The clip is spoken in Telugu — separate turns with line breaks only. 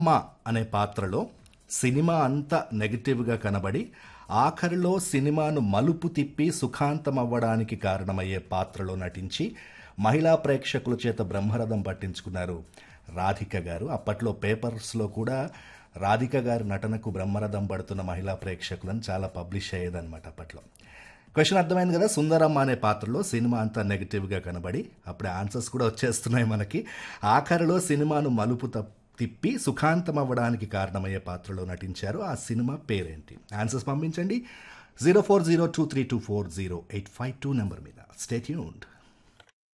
అమ్మ అనే పాత్రలో సినిమా అంతా నెగటివ్గా కనబడి ఆఖరిలో సినిమాను మలుపు తిప్పి సుఖాంతం అవ్వడానికి కారణమయ్యే పాత్రలో నటించి మహిళా ప్రేక్షకుల చేత బ్రహ్మరథం పట్టించుకున్నారు రాధిక గారు అప్పట్లో పేపర్స్లో కూడా రాధిక గారి నటనకు బ్రహ్మరథం పడుతున్న మహిళా ప్రేక్షకులను చాలా పబ్లిష్ అయ్యేదన్నమాట అప్పట్లో క్వశ్చన్ అర్థమైంది కదా సుందరమ్మ అనే పాత్రలో సినిమా అంతా నెగిటివ్గా కనబడి అప్పుడే ఆన్సర్స్ కూడా వచ్చేస్తున్నాయి మనకి ఆఖరిలో సినిమాను మలుపు తప్- తిప్పి సుఖాంతం అవ్వడానికి కారణమయ్యే పాత్రలో నటించారు ఆ సినిమా పేరేంటి ఆన్సర్స్ పంపించండి zero four zero two three two four zero eight five two number మీద స్టేట్యూన్డ్